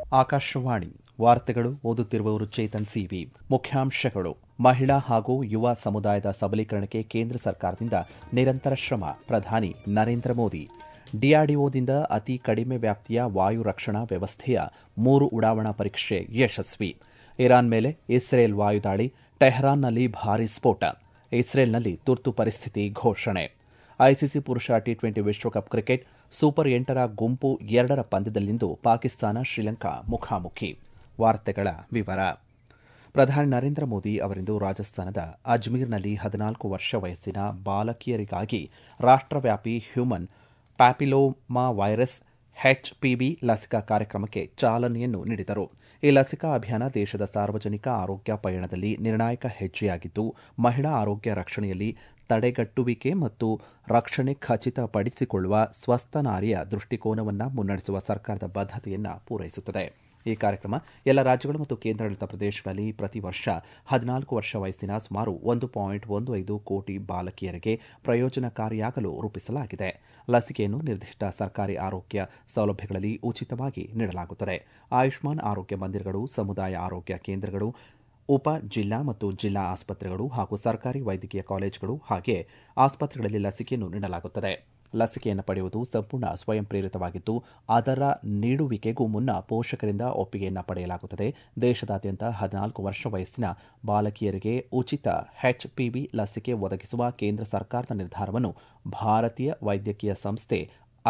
ಆಕಾಶವಾಣಿ ವಾರ್ತೆಗಳು ಓದುತ್ತಿರುವವರು ಚೇತನ್ ಸಿವಿ ಮುಖ್ಯಾಂಶಗಳು ಮಹಿಳಾ ಹಾಗೂ ಯುವ ಸಮುದಾಯದ ಸಬಲೀಕರಣಕ್ಕೆ ಕೇಂದ್ರ ಸರ್ಕಾರದಿಂದ ನಿರಂತರ ಶ್ರಮ ಪ್ರಧಾನಿ ನರೇಂದ್ರ ಮೋದಿ ಡಿಆರ್ಡಿಒದಿಂದ ಅತಿ ಕಡಿಮೆ ವ್ಯಾಪ್ತಿಯ ವಾಯು ರಕ್ಷಣಾ ವ್ಯವಸ್ಥೆಯ ಮೂರು ಉಡಾವಣಾ ಪರೀಕ್ಷೆ ಯಶಸ್ವಿ ಇರಾನ್ ಮೇಲೆ ಇಸ್ರೇಲ್ ವಾಯುದಾಳಿ ಟೆಹರಾನ್ನಲ್ಲಿ ಭಾರೀ ಸ್ಫೋಟ ಇಸ್ರೇಲ್ನಲ್ಲಿ ತುರ್ತು ಪರಿಸ್ಥಿತಿ ಘೋಷಣೆ ಐಸಿಸಿ ಪುರುಷ ಟಿ ಟ್ವೆಂಟಿ ವಿಶ್ವಕಪ್ ಕ್ರಿಕೆಟ್ ಸೂಪರ್ ಎಂಟರ ಗುಂಪು ಎರಡರ ಪಂದ್ಯದಲ್ಲಿಂದು ಪಾಕಿಸ್ತಾನ ಶ್ರೀಲಂಕಾ ಮುಖಾಮುಖಿ ವಾರ್ತೆಗಳ ವಿವರ ಪ್ರಧಾನಿ ನರೇಂದ್ರ ಮೋದಿ ಅವರಿಂದು ರಾಜಸ್ಥಾನದ ಅಜ್ಮೀರ್ನಲ್ಲಿ ಹದಿನಾಲ್ಕು ವರ್ಷ ವಯಸ್ಸಿನ ಬಾಲಕಿಯರಿಗಾಗಿ ರಾಷ್ಟವ್ಯಾಪಿ ಹ್ಯೂಮನ್ ಪ್ಯಾಪಿಲೋಮಾ ವೈರಸ್ ಎಚ್ಪಿವಿ ಲಸಿಕಾ ಕಾರ್ಯಕ್ರಮಕ್ಕೆ ಚಾಲನೆಯನ್ನು ನೀಡಿದರು ಈ ಲಸಿಕಾ ಅಭಿಯಾನ ದೇಶದ ಸಾರ್ವಜನಿಕ ಆರೋಗ್ಯ ಪಯಣದಲ್ಲಿ ನಿರ್ಣಾಯಕ ಹೆಜ್ಜೆಯಾಗಿದ್ದು ಮಹಿಳಾ ಆರೋಗ್ಯ ರಕ್ಷಣೆಯಲ್ಲಿ ತಡೆಗಟ್ಟುವಿಕೆ ಮತ್ತು ರಕ್ಷಣೆ ಖಚಿತಪಡಿಸಿಕೊಳ್ಳುವ ಸ್ವಸ್ಥ ನಾರಿಯ ದೃಷ್ಟಿಕೋನವನ್ನು ಮುನ್ನಡೆಸುವ ಸರ್ಕಾರದ ಬದ್ಧತೆಯನ್ನು ಪೂರೈಸುತ್ತದೆ ಈ ಕಾರ್ಯಕ್ರಮ ಎಲ್ಲ ರಾಜ್ಯಗಳು ಮತ್ತು ಕೇಂದ್ರಾಡಳಿತ ಪ್ರದೇಶಗಳಲ್ಲಿ ಪ್ರತಿ ವರ್ಷ ಹದಿನಾಲ್ಕು ವರ್ಷ ವಯಸ್ಸಿನ ಸುಮಾರು ಒಂದು ಪಾಯಿಂಟ್ ಒಂದು ಐದು ಕೋಟಿ ಬಾಲಕಿಯರಿಗೆ ಪ್ರಯೋಜನಕಾರಿಯಾಗಲು ರೂಪಿಸಲಾಗಿದೆ ಲಸಿಕೆಯನ್ನು ನಿರ್ದಿಷ್ಟ ಸರ್ಕಾರಿ ಆರೋಗ್ಯ ಸೌಲಭ್ಯಗಳಲ್ಲಿ ಉಚಿತವಾಗಿ ನೀಡಲಾಗುತ್ತದೆ ಆಯುಷ್ಮಾನ್ ಆರೋಗ್ಯ ಮಂದಿರಗಳು ಸಮುದಾಯ ಆರೋಗ್ಯ ಕೇಂದ್ರಗಳು ಉಪ ಜಿಲ್ಲಾ ಮತ್ತು ಜಿಲ್ಲಾ ಆಸ್ಪತ್ರೆಗಳು ಹಾಗೂ ಸರ್ಕಾರಿ ವೈದ್ಯಕೀಯ ಕಾಲೇಜುಗಳು ಹಾಗೆ ಆಸ್ಪತ್ರೆಗಳಲ್ಲಿ ಲಸಿಕೆಯನ್ನು ನೀಡಲಾಗುತ್ತದೆ ಲಸಿಕೆಯನ್ನು ಪಡೆಯುವುದು ಸಂಪೂರ್ಣ ಸ್ವಯಂ ಪ್ರೇರಿತವಾಗಿದ್ದು ಅದರ ನೀಡುವಿಕೆಗೂ ಮುನ್ನ ಪೋಷಕರಿಂದ ಒಪ್ಪಿಗೆಯನ್ನು ಪಡೆಯಲಾಗುತ್ತದೆ ದೇಶದಾದ್ಯಂತ ಹದಿನಾಲ್ಕು ವರ್ಷ ವಯಸ್ಸಿನ ಬಾಲಕಿಯರಿಗೆ ಉಚಿತ ಎಚ್ಪಿವಿ ಲಸಿಕೆ ಒದಗಿಸುವ ಕೇಂದ್ರ ಸರ್ಕಾರದ ನಿರ್ಧಾರವನ್ನು ಭಾರತೀಯ ವೈದ್ಯಕೀಯ ಸಂಸ್ಥೆ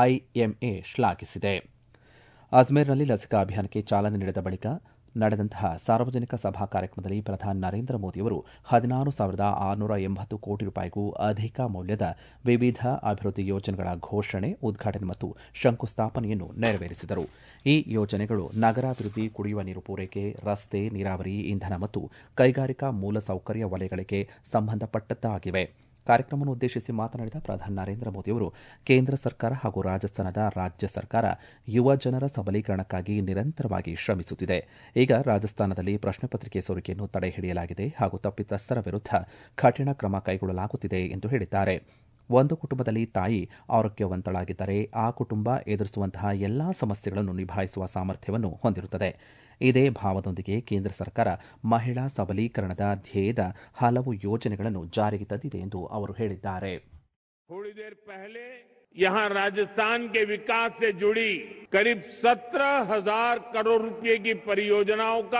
ಐಎಂಎ ಶ್ಲಾಘಿಸಿದೆ ಅಜ್ಮೇರ್ನಲ್ಲಿ ಲಸಿಕಾ ಅಭಿಯಾನಕ್ಕೆ ಚಾಲನೆ ನೀಡಿದ ಬಳಿಕ ನಡೆದಂತಹ ಸಾರ್ವಜನಿಕ ಸಭಾ ಕಾರ್ಯಕ್ರಮದಲ್ಲಿ ಪ್ರಧಾನಿ ನರೇಂದ್ರ ಮೋದಿಯವರು ಹದಿನಾರು ಸಾವಿರದ ಆರುನೂರ ಎಂಬತ್ತು ಕೋಟಿ ರೂಪಾಯಿಗೂ ಅಧಿಕ ಮೌಲ್ಯದ ವಿವಿಧ ಅಭಿವೃದ್ಧಿ ಯೋಜನೆಗಳ ಘೋಷಣೆ ಉದ್ಘಾಟನೆ ಮತ್ತು ಶಂಕುಸ್ಥಾಪನೆಯನ್ನು ನೆರವೇರಿಸಿದರು ಈ ಯೋಜನೆಗಳು ನಗರಾಭಿವೃದ್ಧಿ ಕುಡಿಯುವ ನೀರು ಪೂರೈಕೆ ರಸ್ತೆ ನೀರಾವರಿ ಇಂಧನ ಮತ್ತು ಕೈಗಾರಿಕಾ ಮೂಲಸೌಕರ್ಯ ವಲಯಗಳಿಗೆ ಸಂಬಂಧಪಟ್ಟದ್ದಾಗಿವೆ ಕಾರ್ಯಕ್ರಮವನ್ನು ಉದ್ದೇಶಿಸಿ ಮಾತನಾಡಿದ ಪ್ರಧಾನಿ ನರೇಂದ್ರ ಮೋದಿಯವರು ಕೇಂದ್ರ ಸರ್ಕಾರ ಹಾಗೂ ರಾಜಸ್ಥಾನದ ರಾಜ್ಯ ಸರ್ಕಾರ ಯುವ ಜನರ ಸಬಲೀಕರಣಕ್ಕಾಗಿ ನಿರಂತರವಾಗಿ ಶ್ರಮಿಸುತ್ತಿದೆ ಈಗ ರಾಜಸ್ಥಾನದಲ್ಲಿ ಪ್ರಶ್ನೆ ಪತ್ರಿಕೆ ಸೋರಿಕೆಯನ್ನು ತಡೆಹಿಡಿಯಲಾಗಿದೆ ಹಾಗೂ ತಪ್ಪಿತಸ್ಥರ ವಿರುದ್ಧ ಕಠಿಣ ಕ್ರಮ ಕೈಗೊಳ್ಳಲಾಗುತ್ತಿದೆ ಎಂದು ಹೇಳಿದ್ದಾರೆ ಒಂದು ಕುಟುಂಬದಲ್ಲಿ ತಾಯಿ ಆರೋಗ್ಯವಂತಳಾಗಿದ್ದರೆ ಆ ಕುಟುಂಬ ಎದುರಿಸುವಂತಹ ಎಲ್ಲಾ ಸಮಸ್ಯೆಗಳನ್ನು ನಿಭಾಯಿಸುವ ಸಾಮರ್ಥ್ಯವನ್ನು ಹೊಂದಿರುತ್ತದೆ ಇದೇ ಭಾವದೊಂದಿಗೆ ಕೇಂದ್ರ ಸರ್ಕಾರ ಮಹಿಳಾ ಸಬಲೀಕರಣದ ಧ್ಯೇಯದ ಹಲವು ಯೋಜನೆಗಳನ್ನು ಜಾರಿಗೆ ತಂದಿದೆ ಎಂದು ಅವರು ಹೇಳಿದ್ದಾರೆ थोड़ी देर पहले यहाँ राजस्थान के विकास से जुड़ी करीब सत्रह हजार करोड़ रुपए की परियोजनाओं का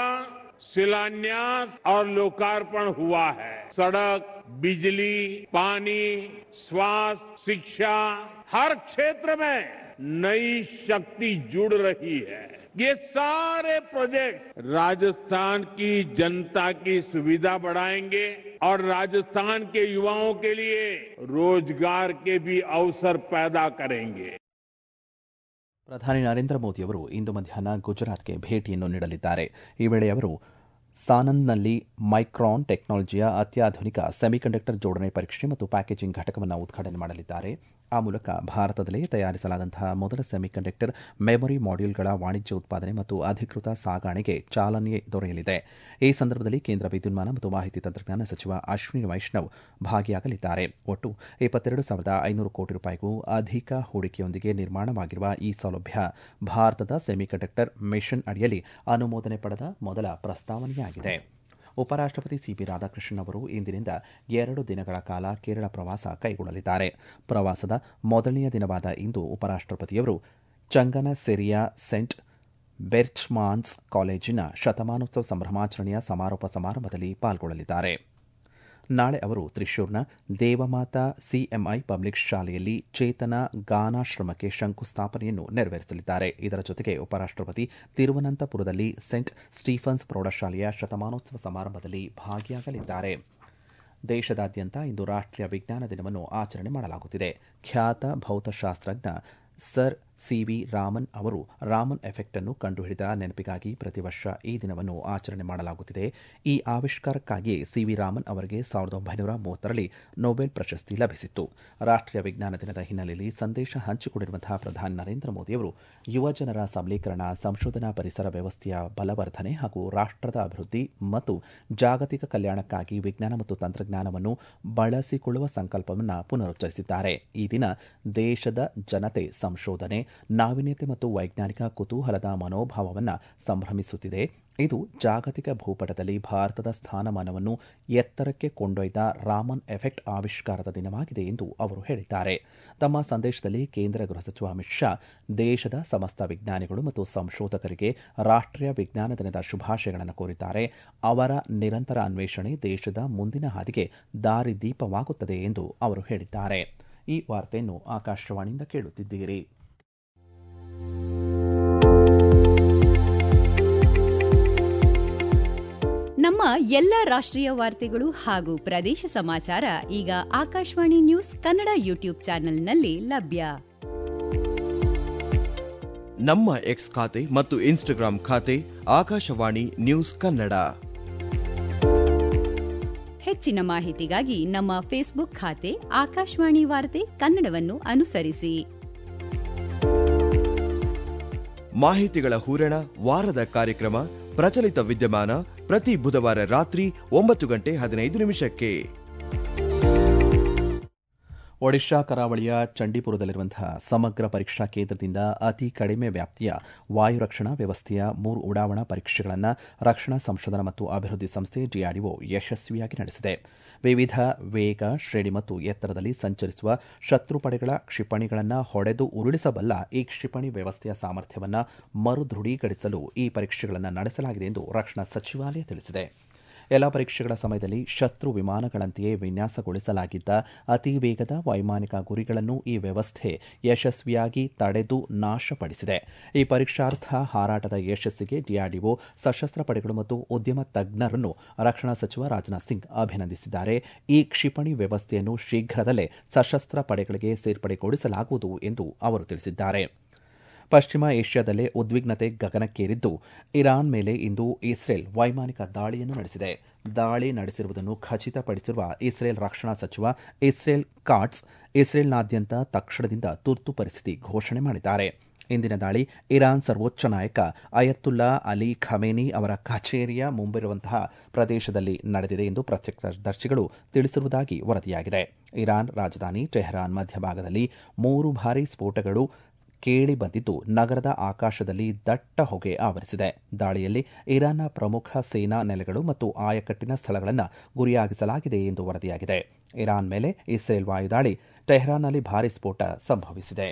शिलान्यास और लोकार्पण हुआ है सड़क बिजली पानी स्वास्थ्य शिक्षा हर क्षेत्र में नई शक्ति जुड़ रही है ये सारे प्रोजेक्ट्स राजस्थान की जनता की सुविधा बढ़ाएंगे और राजस्थान के युवाओं के लिए रोजगार के भी अवसर पैदा करेंगे ಪ್ರಧಾನಿ ನರೇಂದ್ರ ಮೋದಿಯವರು ಇಂದು ಮಧ್ಯಾಹ್ನ ಗುಜರಾತ್ಗೆ ಭೇಟಿಯನ್ನು ನೀಡಲಿದ್ದಾರೆ ಈ ವೇಳೆ ಅವರು ಸಾನಂದ್ನಲ್ಲಿ ಮೈಕ್ರಾನ್ ಟೆಕ್ನಾಲಜಿಯ ಅತ್ಯಾಧುನಿಕ ಸೆಮಿಕಂಡಕ್ಟರ್ ಜೋಡಣೆ ಪರೀಕ್ಷೆ ಮತ್ತು ಪ್ಯಾಕೇಜಿಂಗ್ ಘಟಕವನ್ನು ಉದ್ಘಾಟನೆ ಮಾಡಲಿದ್ದಾರೆ ಆ ಮೂಲಕ ಭಾರತದಲ್ಲೇ ತಯಾರಿಸಲಾದಂತಹ ಮೊದಲ ಸೆಮಿಕಂಡಕ್ಟರ್ ಮೆಮೊರಿ ಮಾಡ್ಯೂಲ್ಗಳ ವಾಣಿಜ್ಯ ಉತ್ಪಾದನೆ ಮತ್ತು ಅಧಿಕೃತ ಸಾಗಾಣೆಗೆ ಚಾಲನೆ ದೊರೆಯಲಿದೆ ಈ ಸಂದರ್ಭದಲ್ಲಿ ಕೇಂದ್ರ ವಿದ್ಯುನ್ಮಾನ ಮತ್ತು ಮಾಹಿತಿ ತಂತ್ರಜ್ಞಾನ ಸಚಿವ ಅಶ್ವಿನಿ ವೈಷ್ಣವ್ ಭಾಗಿಯಾಗಲಿದ್ದಾರೆ ಒಟ್ಟು ಇಪ್ಪತ್ತೆರಡು ಸಾವಿರದ ಐನೂರು ಕೋಟಿ ರೂಪಾಯಿಗೂ ಅಧಿಕ ಹೂಡಿಕೆಯೊಂದಿಗೆ ನಿರ್ಮಾಣವಾಗಿರುವ ಈ ಸೌಲಭ್ಯ ಭಾರತದ ಸೆಮಿಕಂಡಕ್ಟರ್ ಮಿಷನ್ ಅಡಿಯಲ್ಲಿ ಅನುಮೋದನೆ ಪಡೆದ ಮೊದಲ ಪ್ರಸ್ತಾವನೆಯಾಗಿದೆ ಉಪರಾಷ್ಟಪತಿ ಸಿಪಿ ರಾಧಾಕೃಷ್ಣನ್ ಅವರು ಇಂದಿನಿಂದ ಎರಡು ದಿನಗಳ ಕಾಲ ಕೇರಳ ಪ್ರವಾಸ ಕೈಗೊಳ್ಳಲಿದ್ದಾರೆ ಪ್ರವಾಸದ ಮೊದಲನೆಯ ದಿನವಾದ ಇಂದು ಉಪರಾಷ್ಟಪತಿಯವರು ಚಂಗನಸೆರಿಯ ಸೆಂಟ್ ಬೆರ್ಚ್ಮಾನ್ಸ್ ಕಾಲೇಜಿನ ಶತಮಾನೋತ್ಸವ ಸಂಭ್ರಮಾಚರಣೆಯ ಸಮಾರೋಪ ಸಮಾರಂಭದಲ್ಲಿ ಪಾಲ್ಗೊಳ್ಳಲಿದ್ದಾರೆ ನಾಳೆ ಅವರು ತ್ರಿಶೂರ್ನ ದೇವಮಾತಾ ಸಿಎಂಐ ಪಬ್ಲಿಕ್ ಶಾಲೆಯಲ್ಲಿ ಚೇತನ ಗಾನಾಶ್ರಮಕ್ಕೆ ಶಂಕುಸ್ಥಾಪನೆಯನ್ನು ನೆರವೇರಿಸಲಿದ್ದಾರೆ ಇದರ ಜೊತೆಗೆ ಉಪರಾಷ್ಟಪತಿ ತಿರುವನಂತಪುರದಲ್ಲಿ ಸೆಂಟ್ ಸ್ಟೀಫನ್ಸ್ ಪ್ರೌಢಶಾಲೆಯ ಶತಮಾನೋತ್ಸವ ಸಮಾರಂಭದಲ್ಲಿ ಭಾಗಿಯಾಗಲಿದ್ದಾರೆ ದೇಶದಾದ್ಯಂತ ಇಂದು ರಾಷ್ಟೀಯ ವಿಜ್ಞಾನ ದಿನವನ್ನು ಆಚರಣೆ ಮಾಡಲಾಗುತ್ತಿದೆ ಖ್ಯಾತ ಭೌತಶಾಸ್ತ್ರಜ್ಞ ಸರ್ ಸಿವಿ ರಾಮನ್ ಅವರು ರಾಮನ್ ಎಫೆಕ್ಟ್ ಅನ್ನು ಕಂಡುಹಿಡಿದ ನೆನಪಿಗಾಗಿ ಪ್ರತಿ ವರ್ಷ ಈ ದಿನವನ್ನು ಆಚರಣೆ ಮಾಡಲಾಗುತ್ತಿದೆ ಈ ಆವಿಷ್ಕಾರಕ್ಕಾಗಿಯೇ ಸಿವಿ ರಾಮನ್ ಅವರಿಗೆ ಸಾವಿರದ ಒಂಬೈನೂರ ಮೂವತ್ತರಲ್ಲಿ ನೊಬೆಲ್ ಪ್ರಶಸ್ತಿ ಲಭಿಸಿತ್ತು ರಾಷ್ಟೀಯ ವಿಜ್ಞಾನ ದಿನದ ಹಿನ್ನೆಲೆಯಲ್ಲಿ ಸಂದೇಶ ಹಂಚಿಕೊಂಡಿರುವಂತಹ ಪ್ರಧಾನಿ ನರೇಂದ್ರ ಮೋದಿಯವರು ಯುವಜನರ ಸಬಲೀಕರಣ ಸಂಶೋಧನಾ ಪರಿಸರ ವ್ಯವಸ್ಥೆಯ ಬಲವರ್ಧನೆ ಹಾಗೂ ರಾಷ್ಟದ ಅಭಿವೃದ್ಧಿ ಮತ್ತು ಜಾಗತಿಕ ಕಲ್ಯಾಣಕ್ಕಾಗಿ ವಿಜ್ಞಾನ ಮತ್ತು ತಂತ್ರಜ್ಞಾನವನ್ನು ಬಳಸಿಕೊಳ್ಳುವ ಸಂಕಲ್ಪವನ್ನು ಪುನರುಚ್ಚರಿಸಿದ್ದಾರೆ ಈ ದಿನ ದೇಶದ ಜನತೆ ಸಂಶೋಧನೆ ನಾವೀನ್ಯತೆ ಮತ್ತು ವೈಜ್ಞಾನಿಕ ಕುತೂಹಲದ ಮನೋಭಾವವನ್ನು ಸಂಭ್ರಮಿಸುತ್ತಿದೆ ಇದು ಜಾಗತಿಕ ಭೂಪಟದಲ್ಲಿ ಭಾರತದ ಸ್ಥಾನಮಾನವನ್ನು ಎತ್ತರಕ್ಕೆ ಕೊಂಡೊಯ್ದ ರಾಮನ್ ಎಫೆಕ್ಟ್ ಆವಿಷ್ಕಾರದ ದಿನವಾಗಿದೆ ಎಂದು ಅವರು ಹೇಳಿದ್ದಾರೆ ತಮ್ಮ ಸಂದೇಶದಲ್ಲಿ ಕೇಂದ್ರ ಗೃಹ ಸಚಿವ ಅಮಿತ್ ಶಾ ದೇಶದ ಸಮಸ್ತ ವಿಜ್ಞಾನಿಗಳು ಮತ್ತು ಸಂಶೋಧಕರಿಗೆ ರಾಷ್ಟೀಯ ವಿಜ್ಞಾನ ದಿನದ ಶುಭಾಶಯಗಳನ್ನು ಕೋರಿದ್ದಾರೆ ಅವರ ನಿರಂತರ ಅನ್ವೇಷಣೆ ದೇಶದ ಮುಂದಿನ ಹಾದಿಗೆ ದಾರಿದೀಪವಾಗುತ್ತದೆ ಎಂದು ಅವರು ಹೇಳಿದ್ದಾರೆ ಈ ವಾರ್ತೆಯನ್ನು ಆಕಾಶವಾಣಿಯಿಂದ ಕೇಳುತ್ತಿದ್ದೀರಿ ನಮ್ಮ ಎಲ್ಲ ರಾಷ್ಟ್ರೀಯ ವಾರ್ತೆಗಳು ಹಾಗೂ ಪ್ರದೇಶ ಸಮಾಚಾರ ಈಗ ಆಕಾಶವಾಣಿ ನ್ಯೂಸ್ ಕನ್ನಡ ಯೂಟ್ಯೂಬ್ ಚಾನೆಲ್ನಲ್ಲಿ ಲಭ್ಯ ನಮ್ಮ ಎಕ್ಸ್ ಖಾತೆ ಮತ್ತು ಇನ್ಸ್ಟಾಗ್ರಾಂ ಖಾತೆ ಆಕಾಶವಾಣಿ ನ್ಯೂಸ್ ಕನ್ನಡ ಹೆಚ್ಚಿನ ಮಾಹಿತಿಗಾಗಿ ನಮ್ಮ ಫೇಸ್ಬುಕ್ ಖಾತೆ ಆಕಾಶವಾಣಿ ವಾರ್ತೆ ಕನ್ನಡವನ್ನು ಅನುಸರಿಸಿ ಮಾಹಿತಿಗಳ ಹೂರಣ ವಾರದ ಕಾರ್ಯಕ್ರಮ ಪ್ರಚಲಿತ ವಿದ್ಯಮಾನ ಪ್ರತಿ ಬುಧವಾರ ರಾತ್ರಿ ಒಂಬತ್ತು ಗಂಟೆ ಹದಿನೈದು ನಿಮಿಷಕ್ಕೆ ಒಡಿಶಾ ಕರಾವಳಿಯ ಚಂಡೀಪುರದಲ್ಲಿರುವಂತಹ ಸಮಗ್ರ ಪರೀಕ್ಷಾ ಕೇಂದ್ರದಿಂದ ಅತಿ ಕಡಿಮೆ ವ್ಯಾಪ್ತಿಯ ವಾಯು ರಕ್ಷಣಾ ವ್ಯವಸ್ಥೆಯ ಮೂರು ಉಡಾವಣಾ ಪರೀಕ್ಷೆಗಳನ್ನು ರಕ್ಷಣಾ ಸಂಶೋಧನಾ ಮತ್ತು ಅಭಿವೃದ್ಧಿ ಸಂಸ್ಥೆ ಡಿಆರ್ಡಿಒ ಯಶಸ್ವಿಯಾಗಿ ನಡೆಸಿದೆ ವಿವಿಧ ವೇಗ ಶ್ರೇಣಿ ಮತ್ತು ಎತ್ತರದಲ್ಲಿ ಸಂಚರಿಸುವ ಶತ್ರು ಪಡೆಗಳ ಕ್ಷಿಪಣಿಗಳನ್ನು ಹೊಡೆದು ಉರುಳಿಸಬಲ್ಲ ಈ ಕ್ಷಿಪಣಿ ವ್ಯವಸ್ಥೆಯ ಸಾಮರ್ಥ್ಯವನ್ನು ಮರುದೃಢೀಕರಿಸಲು ಈ ಪರೀಕ್ಷೆಗಳನ್ನು ನಡೆಸಲಾಗಿದೆ ಎಂದು ರಕ್ಷಣಾ ಸಚಿವಾಲಯ ತಿಳಿಸಿದೆ ಎಲ್ಲ ಪರೀಕ್ಷೆಗಳ ಸಮಯದಲ್ಲಿ ಶತ್ರು ವಿಮಾನಗಳಂತೆಯೇ ವಿನ್ಯಾಸಗೊಳಿಸಲಾಗಿದ್ದ ಅತಿ ವೇಗದ ವೈಮಾನಿಕ ಗುರಿಗಳನ್ನು ಈ ವ್ಯವಸ್ಥೆ ಯಶಸ್ವಿಯಾಗಿ ತಡೆದು ನಾಶಪಡಿಸಿದೆ ಈ ಪರೀಕ್ಷಾರ್ಥ ಹಾರಾಟದ ಯಶಸ್ಸಿಗೆ ಡಿಆರ್ಡಿಒ ಸಶಸ್ತ್ರ ಪಡೆಗಳು ಮತ್ತು ಉದ್ಯಮ ತಜ್ಞರನ್ನು ರಕ್ಷಣಾ ಸಚಿವ ರಾಜನಾಥ್ ಸಿಂಗ್ ಅಭಿನಂದಿಸಿದ್ದಾರೆ ಈ ಕ್ಷಿಪಣಿ ವ್ಯವಸ್ಥೆಯನ್ನು ಶೀಘ್ರದಲ್ಲೇ ಸಶಸ್ತ್ರ ಪಡೆಗಳಿಗೆ ಸೇರ್ಪಡೆಗೊಳಿಸಲಾಗುವುದು ಎಂದು ಅವರು ತಿಳಿಸಿದ್ದಾರೆ ಪಶ್ಚಿಮ ಏಷ್ಯಾದಲ್ಲೇ ಉದ್ವಿಗ್ನತೆ ಗಗನಕ್ಕೇರಿದ್ದು ಇರಾನ್ ಮೇಲೆ ಇಂದು ಇಸ್ರೇಲ್ ವೈಮಾನಿಕ ದಾಳಿಯನ್ನು ನಡೆಸಿದೆ ದಾಳಿ ನಡೆಸಿರುವುದನ್ನು ಖಚಿತಪಡಿಸಿರುವ ಇಸ್ರೇಲ್ ರಕ್ಷಣಾ ಸಚಿವ ಇಸ್ರೇಲ್ ಕಾಟ್ಸ್ ಇಸ್ರೇಲ್ನಾದ್ಯಂತ ತಕ್ಷಣದಿಂದ ತುರ್ತು ಪರಿಸ್ಥಿತಿ ಘೋಷಣೆ ಮಾಡಿದ್ದಾರೆ ಇಂದಿನ ದಾಳಿ ಇರಾನ್ ಸರ್ವೋಚ್ಚ ನಾಯಕ ಅಯತ್ತುಲ್ಲಾ ಅಲಿ ಖಮೇನಿ ಅವರ ಕಚೇರಿಯ ಮುಂಬಿರುವಂತಹ ಪ್ರದೇಶದಲ್ಲಿ ನಡೆದಿದೆ ಎಂದು ಪ್ರತ್ಯಕ್ಷದರ್ಶಿಗಳು ತಿಳಿಸಿರುವುದಾಗಿ ವರದಿಯಾಗಿದೆ ಇರಾನ್ ರಾಜಧಾನಿ ಟೆಹರಾನ್ ಮಧ್ಯಭಾಗದಲ್ಲಿ ಮೂರು ಭಾರಿ ಸ್ಫೋಟಗಳು ಕೇಳಿ ಬಂದಿದ್ದು ನಗರದ ಆಕಾಶದಲ್ಲಿ ದಟ್ಟ ಹೊಗೆ ಆವರಿಸಿದೆ ದಾಳಿಯಲ್ಲಿ ಇರಾನ್ನ ಪ್ರಮುಖ ಸೇನಾ ನೆಲೆಗಳು ಮತ್ತು ಆಯಕಟ್ಟಿನ ಸ್ಥಳಗಳನ್ನು ಗುರಿಯಾಗಿಸಲಾಗಿದೆ ಎಂದು ವರದಿಯಾಗಿದೆ ಇರಾನ್ ಮೇಲೆ ಇಸ್ರೇಲ್ ವಾಯುದಾಳಿ ಟೆಹರಾನ್ನಲ್ಲಿ ಭಾರಿ ಸ್ಫೋಟ ಸಂಭವಿಸಿದೆ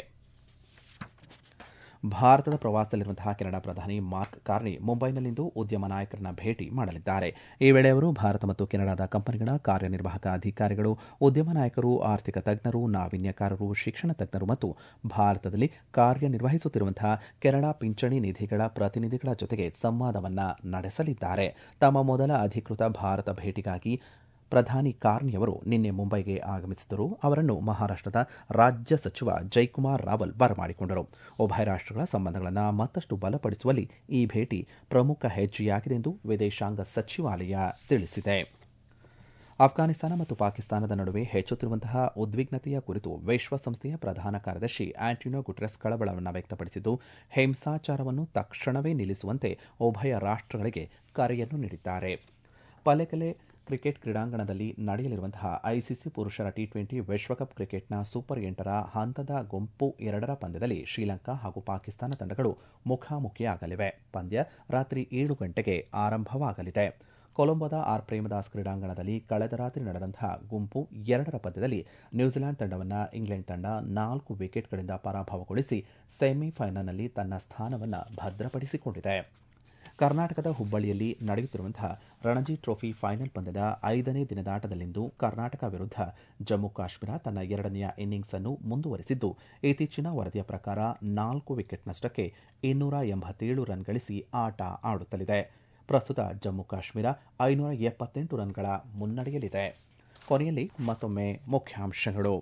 ಭಾರತದ ಪ್ರವಾಸದಲ್ಲಿರುವಂತಹ ಕೆನಡಾ ಪ್ರಧಾನಿ ಮಾರ್ಕ್ ಕಾರ್ನಿ ಮುಂಬೈನಲ್ಲಿಂದು ಉದ್ಯಮ ನಾಯಕರನ್ನ ಭೇಟಿ ಮಾಡಲಿದ್ದಾರೆ ಈ ವೇಳೆ ಅವರು ಭಾರತ ಮತ್ತು ಕೆನಡಾದ ಕಂಪನಿಗಳ ಕಾರ್ಯನಿರ್ವಾಹಕ ಅಧಿಕಾರಿಗಳು ಉದ್ಯಮ ನಾಯಕರು ಆರ್ಥಿಕ ತಜ್ಞರು ನಾವೀನ್ಯಕಾರರು ಶಿಕ್ಷಣ ತಜ್ಞರು ಮತ್ತು ಭಾರತದಲ್ಲಿ ಕಾರ್ಯನಿರ್ವಹಿಸುತ್ತಿರುವಂತಹ ಕೆನಡಾ ಪಿಂಚಣಿ ನಿಧಿಗಳ ಪ್ರತಿನಿಧಿಗಳ ಜೊತೆಗೆ ಸಂವಾದವನ್ನ ನಡೆಸಲಿದ್ದಾರೆ ತಮ್ಮ ಮೊದಲ ಅಧಿಕೃತ ಭಾರತ ಭೇಟಿಗಾಗಿ ಪ್ರಧಾನಿ ಕಾರ್ನಿಯವರು ನಿನ್ನೆ ಮುಂಬೈಗೆ ಆಗಮಿಸಿದರು ಅವರನ್ನು ಮಹಾರಾಷ್ಟದ ರಾಜ್ಯ ಸಚಿವ ಜೈಕುಮಾರ್ ರಾವಲ್ ಬರಮಾಡಿಕೊಂಡರು ಉಭಯ ರಾಷ್ಟಗಳ ಸಂಬಂಧಗಳನ್ನು ಮತ್ತಷ್ಟು ಬಲಪಡಿಸುವಲ್ಲಿ ಈ ಭೇಟಿ ಪ್ರಮುಖ ಹೆಜ್ಜೆಯಾಗಿದೆ ಎಂದು ವಿದೇಶಾಂಗ ಸಚಿವಾಲಯ ತಿಳಿಸಿದೆ ಅಫ್ಘಾನಿಸ್ತಾನ ಮತ್ತು ಪಾಕಿಸ್ತಾನದ ನಡುವೆ ಹೆಚ್ಚುತ್ತಿರುವಂತಹ ಉದ್ವಿಗ್ನತೆಯ ಕುರಿತು ವಿಶ್ವಸಂಸ್ಥೆಯ ಪ್ರಧಾನ ಕಾರ್ಯದರ್ಶಿ ಆಂಟಿನೋ ಗುಟ್ರೆಸ್ ಕಳವಳವನ್ನು ವ್ಯಕ್ತಪಡಿಸಿದ್ದು ಹಿಂಸಾಚಾರವನ್ನು ತಕ್ಷಣವೇ ನಿಲ್ಲಿಸುವಂತೆ ಉಭಯ ರಾಷ್ಟಗಳಿಗೆ ಕರೆಯನ್ನು ನೀಡಿದ್ದಾರೆ ಪಲೆಕಲೆ ಕ್ರಿಕೆಟ್ ಕ್ರೀಡಾಂಗಣದಲ್ಲಿ ನಡೆಯಲಿರುವಂತಹ ಐಸಿಸಿ ಪುರುಷರ ಟಿ ಟ್ವೆಂಟಿ ವಿಶ್ವಕಪ್ ಕ್ರಿಕೆಟ್ನ ಸೂಪರ್ ಎಂಟರ ಹಂತದ ಗುಂಪು ಎರಡರ ಪಂದ್ಯದಲ್ಲಿ ಶ್ರೀಲಂಕಾ ಹಾಗೂ ಪಾಕಿಸ್ತಾನ ತಂಡಗಳು ಮುಖಾಮುಖಿಯಾಗಲಿವೆ ಪಂದ್ಯ ರಾತ್ರಿ ಏಳು ಗಂಟೆಗೆ ಆರಂಭವಾಗಲಿದೆ ಕೊಲಂಬೋದ ಆರ್ ಪ್ರೇಮದಾಸ್ ಕ್ರೀಡಾಂಗಣದಲ್ಲಿ ಕಳೆದ ರಾತ್ರಿ ನಡೆದಂತಹ ಗುಂಪು ಎರಡರ ಪಂದ್ಯದಲ್ಲಿ ನ್ಯೂಜಿಲೆಂಡ್ ತಂಡವನ್ನು ಇಂಗ್ಲೆಂಡ್ ತಂಡ ನಾಲ್ಕು ವಿಕೆಟ್ಗಳಿಂದ ಪರಾಭವಗೊಳಿಸಿ ಸೆಮಿಫೈನಲ್ನಲ್ಲಿ ತನ್ನ ಸ್ಥಾನವನ್ನು ಭದ್ರಪಡಿಸಿಕೊಂಡಿದೆ ಕರ್ನಾಟಕದ ಹುಬ್ಬಳ್ಳಿಯಲ್ಲಿ ನಡೆಯುತ್ತಿರುವಂತಹ ರಣಜಿ ಟ್ರೋಫಿ ಫೈನಲ್ ಪಂದ್ಯದ ಐದನೇ ದಿನದಾಟದಲ್ಲಿಂದು ಕರ್ನಾಟಕ ವಿರುದ್ಧ ಜಮ್ಮು ಕಾಶ್ಮೀರ ತನ್ನ ಎರಡನೆಯ ಇನ್ನಿಂಗ್ಸ್ ಅನ್ನು ಮುಂದುವರೆಸಿದ್ದು ಇತ್ತೀಚಿನ ವರದಿಯ ಪ್ರಕಾರ ನಾಲ್ಕು ವಿಕೆಟ್ ನಷ್ಟಕ್ಕೆ ಇನ್ನೂರ ಎಂಬತ್ತೇಳು ರನ್ ಗಳಿಸಿ ಆಟ ಆಡುತ್ತಲಿದೆ ಪ್ರಸ್ತುತ ಜಮ್ಮು ಕಾಶ್ಮೀರ ಐನೂರ ಎಪ್ಪತ್ತೆಂಟು ರನ್ಗಳ ಮುನ್ನಡೆಯಲಿದೆ ಕೊನೆಯಲ್ಲಿ ಮತ್ತೊಮ್ಮೆ ಮುಖ್ಯಾಂಶಗಳು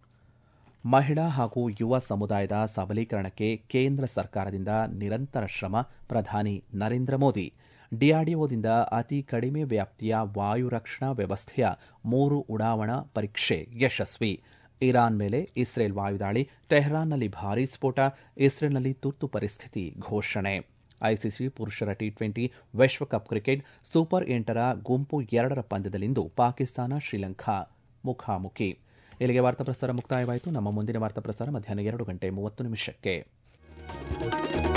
ಮಹಿಳಾ ಹಾಗೂ ಯುವ ಸಮುದಾಯದ ಸಬಲೀಕರಣಕ್ಕೆ ಕೇಂದ್ರ ಸರ್ಕಾರದಿಂದ ನಿರಂತರ ಶ್ರಮ ಪ್ರಧಾನಿ ನರೇಂದ್ರ ಮೋದಿ ಡಿಆರ್ಡಿಒದಿಂದ ಅತಿ ಕಡಿಮೆ ವ್ಯಾಪ್ತಿಯ ವಾಯು ರಕ್ಷಣಾ ವ್ಯವಸ್ಥೆಯ ಮೂರು ಉಡಾವಣಾ ಪರೀಕ್ಷೆ ಯಶಸ್ವಿ ಇರಾನ್ ಮೇಲೆ ಇಸ್ರೇಲ್ ವಾಯುದಾಳಿ ಟೆಹರಾನ್ನಲ್ಲಿ ಭಾರೀ ಸ್ಫೋಟ ಇಸ್ರೇಲ್ನಲ್ಲಿ ತುರ್ತು ಪರಿಸ್ಥಿತಿ ಘೋಷಣೆ ಐಸಿಸಿ ಪುರುಷರ ಟಿ ಟ್ವೆಂಟಿ ವಿಶ್ವಕಪ್ ಕ್ರಿಕೆಟ್ ಸೂಪರ್ ಎಂಟರ ಗುಂಪು ಎರಡರ ಪಂದ್ಯದಲ್ಲಿಂದು ಪಾಕಿಸ್ತಾನ ಶ್ರೀಲಂಕಾ ಮುಖಾಮುಖಿ ಇಲ್ಲಿಗೆ ವಾರ್ತಾ ಪ್ರಸಾರ ಮುಕ್ತಾಯವಾಯಿತು ನಮ್ಮ ಮುಂದಿನ ವಾರ್ತಾ ಪ್ರಸಾರ ಮಧ್ಯಾಹ್ನ ಎರಡು ಗಂಟೆ ಮೂವತ್ತು ನಿಮಿಷಕ್ಕೆ ನಮಸ್ಕಾರ